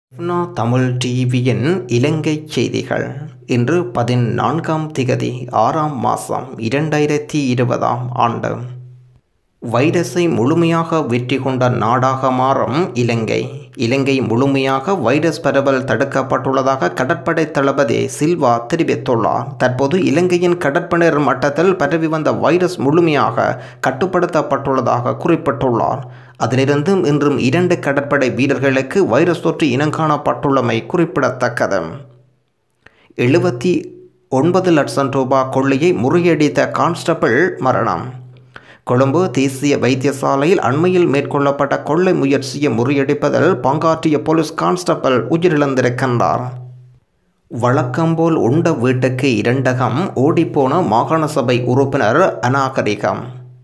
எஃப்னா தமிழ் டிவியின் இலங்கை செய்திகள் இன்று பதினான்காம் திகதி ஆறாம் மாதம் இரண்டாயிரத்தி இருபதாம் ஆண்டு வைரஸை முழுமையாக வெற்றி கொண்ட நாடாக மாறும் இலங்கை இலங்கை முழுமையாக வைரஸ் பரவல் தடுக்கப்பட்டுள்ளதாக கடற்படை தளபதி சில்வா தெரிவித்துள்ளார் தற்போது இலங்கையின் கடற்படையர் மட்டத்தில் பரவி வந்த வைரஸ் முழுமையாக கட்டுப்படுத்தப்பட்டுள்ளதாக குறிப்பிட்டுள்ளார் அதிலிருந்து இன்றும் இரண்டு கடற்படை வீரர்களுக்கு வைரஸ் தொற்று இனங்காணப்பட்டுள்ளமை குறிப்பிடத்தக்கது எழுபத்தி ஒன்பது லட்சம் ரூபாய் கொள்ளையை முறியடித்த கான்ஸ்டபிள் மரணம் கொழும்பு தேசிய வைத்தியசாலையில் அண்மையில் மேற்கொள்ளப்பட்ட கொள்ளை முயற்சியை முறியடிப்பதில் பங்காற்றிய போலீஸ் கான்ஸ்டபிள் உயிரிழந்திருக்கின்றார் வழக்கம்போல் உண்ட வீட்டுக்கு இரண்டகம் ஓடிப்போன மாகாண சபை உறுப்பினர் அநாகரிகம்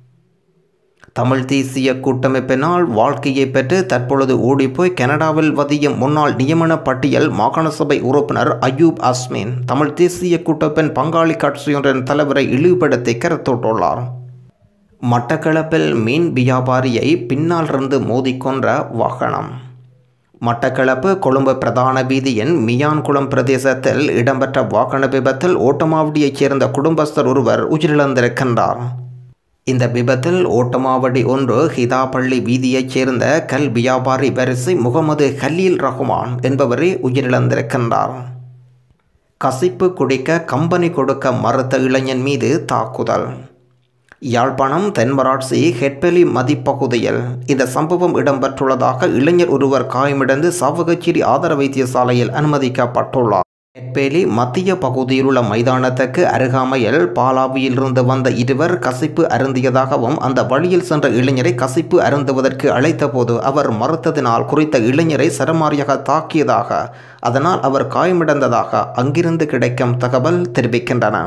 தமிழ் தேசிய கூட்டமைப்பினால் வாழ்க்கையை பெற்று தற்பொழுது ஓடிப்போய் கனடாவில் வதியும் முன்னாள் நியமன பட்டியல் மாகாண சபை உறுப்பினர் அயூப் அஸ்மின் தமிழ் தேசிய கூட்டமைப்பின் பங்காளி கட்சியொன்றின் தலைவரை இழிவுபடுத்தி கருத்துட்டுள்ளார் மட்டக்களப்பில் மீன் வியாபாரியை பின்னால் இருந்து மோதிக்கொன்ற வாகனம் மட்டக்களப்பு கொழும்பு பிரதான வீதியின் மியான்குளம் பிரதேசத்தில் இடம்பெற்ற வாகன விபத்தில் ஓட்டமாவடியைச் சேர்ந்த குடும்பஸ்தர் ஒருவர் உயிரிழந்திருக்கின்றார் இந்த விபத்தில் ஓட்டமாவடி ஒன்று ஹிதாபள்ளி வீதியைச் சேர்ந்த கல் வியாபாரி வரிசை முகமது ஹலீல் ரஹ்மான் என்பவரே உயிரிழந்திருக்கின்றார் கசிப்பு குடிக்க கம்பெனி கொடுக்க மறுத்த இளைஞன் மீது தாக்குதல் யாழ்ப்பாணம் தென்மராட்சி ஹெட்பெலி மதிப்பகுதியில் இந்த சம்பவம் இடம்பெற்றுள்ளதாக இளைஞர் ஒருவர் காயமடைந்து சாவகச்சேரி ஆதார வைத்தியசாலையில் அனுமதிக்கப்பட்டுள்ளார் ஹெட்பேலி மத்திய பகுதியில் உள்ள மைதானத்துக்கு அருகாமையில் பாலாவியிலிருந்து வந்த இருவர் கசிப்பு அருந்தியதாகவும் அந்த வழியில் சென்ற இளைஞரை கசிப்பு அருந்துவதற்கு அழைத்தபோது அவர் மறுத்ததினால் குறித்த இளைஞரை சரமாரியாக தாக்கியதாக அதனால் அவர் காயமடைந்ததாக அங்கிருந்து கிடைக்கும் தகவல் தெரிவிக்கின்றன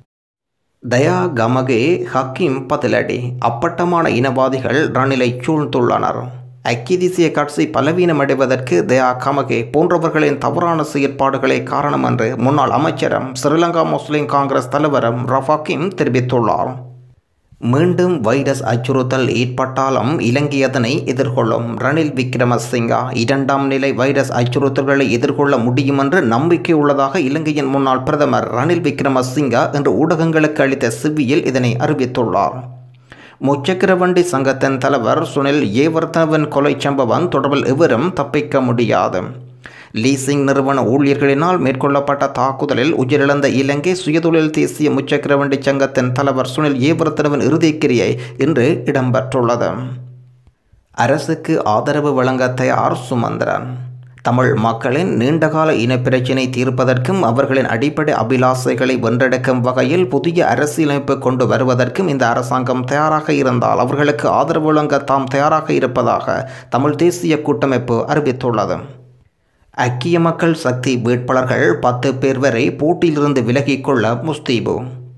தயா கமகே ஹக்கீம் பதிலடி அப்பட்டமான இனவாதிகள் ரணிலை சூழ்ந்துள்ளனர் ஐக்கிய தேசிய கட்சி பலவீனமடைவதற்கு தயா கமகே போன்றவர்களின் தவறான செயற்பாடுகளே காரணம் என்று முன்னாள் அமைச்சரும் ஸ்ரீலங்கா முஸ்லிம் காங்கிரஸ் தலைவரும் ரஃபாக்கிம் தெரிவித்துள்ளார் மீண்டும் வைரஸ் அச்சுறுத்தல் ஏற்பட்டாலும் இலங்கை அதனை எதிர்கொள்ளும் ரணில் விக்ரமசிங்கா இரண்டாம் நிலை வைரஸ் அச்சுறுத்தல்களை எதிர்கொள்ள முடியும் என்று நம்பிக்கை உள்ளதாக இலங்கையின் முன்னாள் பிரதமர் ரணில் விக்ரமசிங்கா இன்று ஊடகங்களுக்கு அளித்த செவ்வியில் இதனை அறிவித்துள்ளார் முச்சக்கரவண்டி சங்கத்தின் தலைவர் சுனில் ஏவர்தவன் கொலை சம்பவம் தொடர்பில் எவரும் தப்பிக்க முடியாது லீசிங் நிறுவன ஊழியர்களினால் மேற்கொள்ளப்பட்ட தாக்குதலில் உயிரிழந்த இலங்கை சுயதொழில் தேசிய முச்சக்கரவண்டி சங்கத்தின் தலைவர் சுனில் ஏவர்தனவின் இறுதிக்கிரியை இன்று இடம்பெற்றுள்ளது அரசுக்கு ஆதரவு வழங்க தயார் சுமந்திரன் தமிழ் மக்களின் நீண்டகால இனப்பிரச்சினை தீர்ப்பதற்கும் அவர்களின் அடிப்படை அபிலாசைகளை வென்றெடுக்கும் வகையில் புதிய அரசியலமைப்பு கொண்டு வருவதற்கும் இந்த அரசாங்கம் தயாராக இருந்தால் அவர்களுக்கு ஆதரவு வழங்க தாம் தயாராக இருப்பதாக தமிழ் தேசிய கூட்டமைப்பு அறிவித்துள்ளது ஐக்கிய மக்கள் சக்தி வேட்பாளர்கள் பத்து பேர் வரை போட்டியிலிருந்து விலகிக் கொள்ள முஸ்தீபு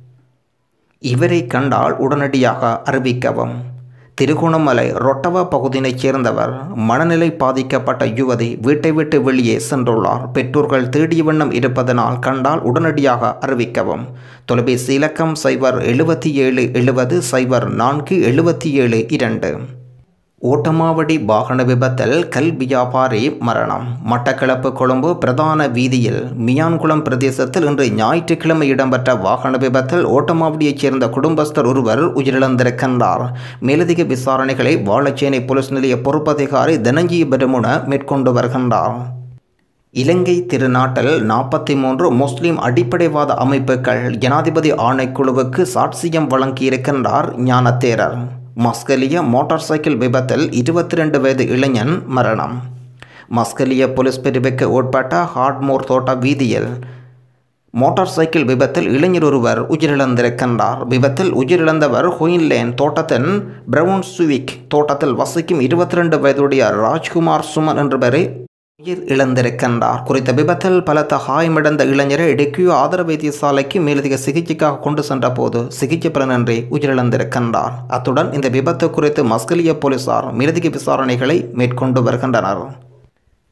இவரை கண்டால் உடனடியாக அறிவிக்கவும் திருகோணமலை ரொட்டவா பகுதியினைச் சேர்ந்தவர் மனநிலை பாதிக்கப்பட்ட யுவதி வீட்டை விட்டு வெளியே சென்றுள்ளார் பெற்றோர்கள் தேடிய வண்ணம் இருப்பதனால் கண்டால் உடனடியாக அறிவிக்கவும் தொலைபேசி இலக்கம் சைபர் எழுபத்தி ஏழு எழுபது சைபர் நான்கு எழுபத்தி ஏழு இரண்டு ஓட்டமாவடி வாகன விபத்தில் கல் வியாபாரி மரணம் மட்டக்களப்பு கொழும்பு பிரதான வீதியில் மியான்குளம் பிரதேசத்தில் இன்று ஞாயிற்றுக்கிழமை இடம்பெற்ற வாகன விபத்தில் ஓட்டமாவடியைச் சேர்ந்த குடும்பஸ்தர் ஒருவர் உயிரிழந்திருக்கின்றார் மேலதிக விசாரணைகளை வாழச்சேனை போலீஸ் நிலைய பொறுப்பதிகாரி தனஞ்சி பெருமுன மேற்கொண்டு வருகின்றார் இலங்கை திருநாட்டில் நாற்பத்தி மூன்று முஸ்லிம் அடிப்படைவாத அமைப்புகள் ஜனாதிபதி ஆணைக்குழுவுக்கு சாட்சியம் வழங்கியிருக்கின்றார் ஞானத்தேரர் மஸ்கலிய மோட்டார் சைக்கிள் விபத்தில் இருபத்தி ரெண்டு வயது இளைஞன் மரணம் மஸ்கலிய போலீஸ் பிரிவுக்கு உட்பட்ட ஹார்ட்மோர் தோட்ட வீதியில் மோட்டார் சைக்கிள் விபத்தில் இளைஞர் ஒருவர் உயிரிழந்திருக்கின்றார் விபத்தில் உயிரிழந்தவர் ஹொயின்லேன் தோட்டத்தின் பிரவுன் சுவிக் தோட்டத்தில் வசிக்கும் இருபத்தி ரெண்டு வயதுடைய ராஜ்குமார் சுமன் என்பவரை உயிர் இழந்திருக்கின்றார் குறித்த விபத்தில் பலத்த காயமடைந்த இளைஞரை இடுக்கியோ ஆதர வைத்தியசாலைக்கு மேலதிக சிகிச்சைக்காக கொண்டு சென்ற போது சிகிச்சை பலனின்றி உயிரிழந்திருக்கின்றார் அத்துடன் இந்த விபத்து குறித்து மஸ்கலிய போலீசார் மேலதிக விசாரணைகளை மேற்கொண்டு வருகின்றனர்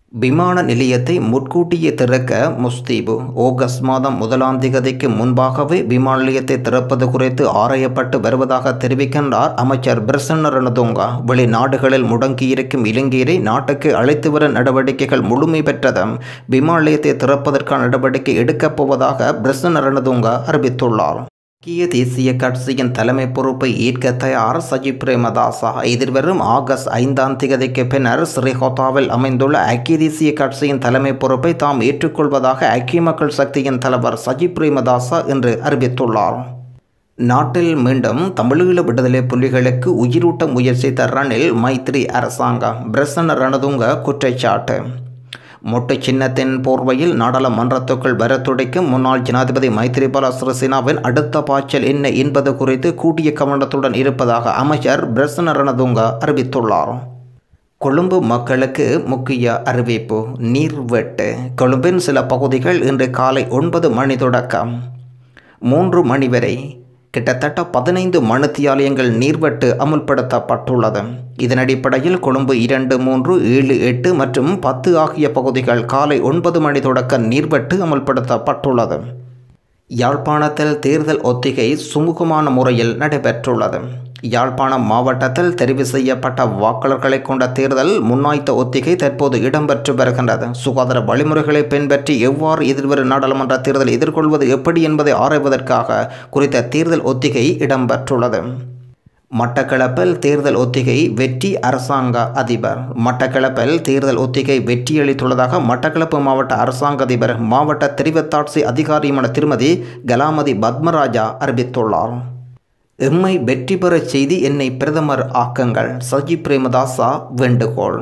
விமான நிலையத்தை முன்கூட்டியே திறக்க முஸ்தீபு ஆகஸ்ட் மாதம் முதலாம் திகதிக்கு முன்பாகவே விமான நிலையத்தை திறப்பது குறித்து ஆராயப்பட்டு வருவதாக தெரிவிக்கின்றார் அமைச்சர் பிரசன்ன ரணதுங்கா வெளிநாடுகளில் முடங்கியிருக்கும் இலங்கையரை நாட்டுக்கு அழைத்து வர நடவடிக்கைகள் முழுமை பெற்றதும் விமான நிலையத்தை திறப்பதற்கான நடவடிக்கை எடுக்கப் போவதாக பிரசன்ன ரணதுங்கா அறிவித்துள்ளார் ஐக்கிய தேசிய கட்சியின் தலைமை பொறுப்பை ஏற்க தயார் சஜித் பிரேமதாசா எதிர்வரும் ஆகஸ்ட் ஐந்தாம் தேதிக்கு பின்னர் ஸ்ரீஹோத்தாவில் அமைந்துள்ள ஐக்கிய தேசிய கட்சியின் தலைமை பொறுப்பை தாம் ஏற்றுக்கொள்வதாக ஐக்கிய மக்கள் சக்தியின் தலைவர் சஜித் பிரேமதாசா என்று அறிவித்துள்ளார் நாட்டில் மீண்டும் தமிழீழ விடுதலை புலிகளுக்கு உயிரூட்ட முயற்சித்த ரணில் மைத்ரி அரசாங்கம் பிரசன்ன ரணதுங்க குற்றச்சாட்டு மொட்டு சின்னத்தின் போர்வையில் நாடாளுமன்றத்துக்குள் வர துடைக்கும் முன்னாள் ஜனாதிபதி மைத்ரிபால சிறிசேனாவின் அடுத்த பாய்ச்சல் என்ன என்பது குறித்து கூட்டிய கவனத்துடன் இருப்பதாக அமைச்சர் பிரசன்ன ரணதுங்க அறிவித்துள்ளார் கொழும்பு மக்களுக்கு முக்கிய அறிவிப்பு நீர்வெட்டு கொழும்பின் சில பகுதிகள் இன்று காலை ஒன்பது மணி தொடக்கம் மூன்று மணி வரை கிட்டத்தட்ட பதினைந்து மணித்தியாலயங்கள் நீர்வெட்டு அமுல்படுத்தப்பட்டுள்ளது இதன் அடிப்படையில் கொழும்பு இரண்டு மூன்று ஏழு எட்டு மற்றும் பத்து ஆகிய பகுதிகள் காலை ஒன்பது மணி தொடக்க நீர்வெட்டு அமுல்படுத்தப்பட்டுள்ளது யாழ்ப்பாணத்தில் தேர்தல் ஒத்திகை சுமூகமான முறையில் நடைபெற்றுள்ளது யாழ்ப்பாணம் மாவட்டத்தில் தெரிவு செய்யப்பட்ட வாக்காளர்களை கொண்ட தேர்தல் முன்னாய்த்த ஒத்திகை தற்போது இடம்பெற்று வருகின்றது சுகாதார வழிமுறைகளை பின்பற்றி எவ்வாறு எதிர்வரும் நாடாளுமன்ற தேர்தலை எதிர்கொள்வது எப்படி என்பதை ஆராய்வதற்காக குறித்த தேர்தல் ஒத்திகை இடம்பெற்றுள்ளது மட்டக்களப்பில் தேர்தல் ஒத்திகை வெற்றி அரசாங்க அதிபர் மட்டக்களப்பில் தேர்தல் ஒத்திகை வெற்றியளித்துள்ளதாக மட்டக்களப்பு மாவட்ட அரசாங்க அதிபர் மாவட்ட தெரிவத்தாட்சி அதிகாரியுமான திருமதி கலாமதி பத்மராஜா அறிவித்துள்ளார் எம்மை வெற்றி பெறச் செய்தி என்னை பிரதமர் ஆக்குங்கள் சஜி பிரேமதாசா வேண்டுகோள்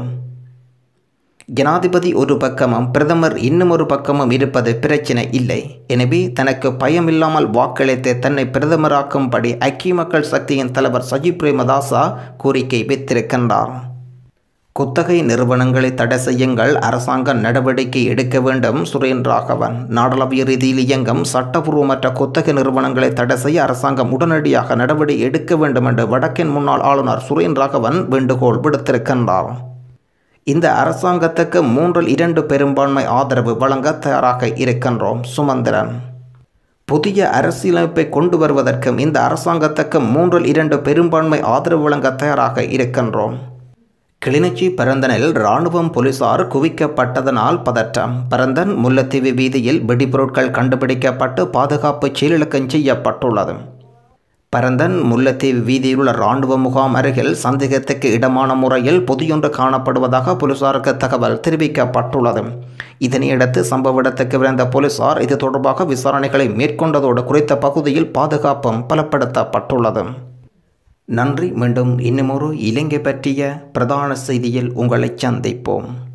ஜனாதிபதி ஒரு பக்கமும் பிரதமர் இன்னும் ஒரு பக்கமும் இருப்பது பிரச்சனை இல்லை எனவே தனக்கு பயமில்லாமல் வாக்களித்து தன்னை பிரதமராக்கும்படி ஐக்கிய மக்கள் சக்தியின் தலைவர் சஜி பிரேமதாசா கோரிக்கை வைத்திருக்கின்றார் குத்தகை நிறுவனங்களை தடை செய்யுங்கள் அரசாங்க நடவடிக்கை எடுக்க வேண்டும் சுரேன் ராகவன் நாடளாவிய ரீதியில் இயங்கும் சட்டபூர்வமற்ற குத்தகை நிறுவனங்களை தடை செய்ய அரசாங்கம் உடனடியாக நடவடிக்கை எடுக்க வேண்டும் என்று வடக்கின் முன்னாள் ஆளுநர் சுரேன் ராகவன் வேண்டுகோள் விடுத்திருக்கின்றார் இந்த அரசாங்கத்துக்கு மூன்றில் இரண்டு பெரும்பான்மை ஆதரவு வழங்க தயாராக இருக்கின்றோம் சுமந்திரன் புதிய அரசியலமைப்பை கொண்டு வருவதற்கும் இந்த அரசாங்கத்துக்கு மூன்றில் இரண்டு பெரும்பான்மை ஆதரவு வழங்க தயாராக இருக்கின்றோம் கிளிநொச்சி பரந்தனில் இராணுவம் போலீசார் குவிக்கப்பட்டதனால் பதற்றம் பரந்தன் முல்லைத்தீவு வீதியில் வெடிபொருட்கள் கண்டுபிடிக்கப்பட்டு பாதுகாப்பு செயலிழக்கம் செய்யப்பட்டுள்ளது பரந்தன் முல்லைத்தீவு வீதியில் உள்ள இராணுவ முகாம் அருகில் சந்தேகத்துக்கு இடமான முறையில் பொதியொன்று காணப்படுவதாக போலீசாருக்கு தகவல் தெரிவிக்கப்பட்டுள்ளது இதனையடுத்து சம்பவ இடத்துக்கு விரைந்த போலீசார் இது தொடர்பாக விசாரணைகளை மேற்கொண்டதோடு குறித்த பகுதியில் பாதுகாப்பும் பலப்படுத்தப்பட்டுள்ளது நன்றி மீண்டும் இன்னுமொரு இலங்கை பற்றிய பிரதான செய்தியில் உங்களை சந்திப்போம்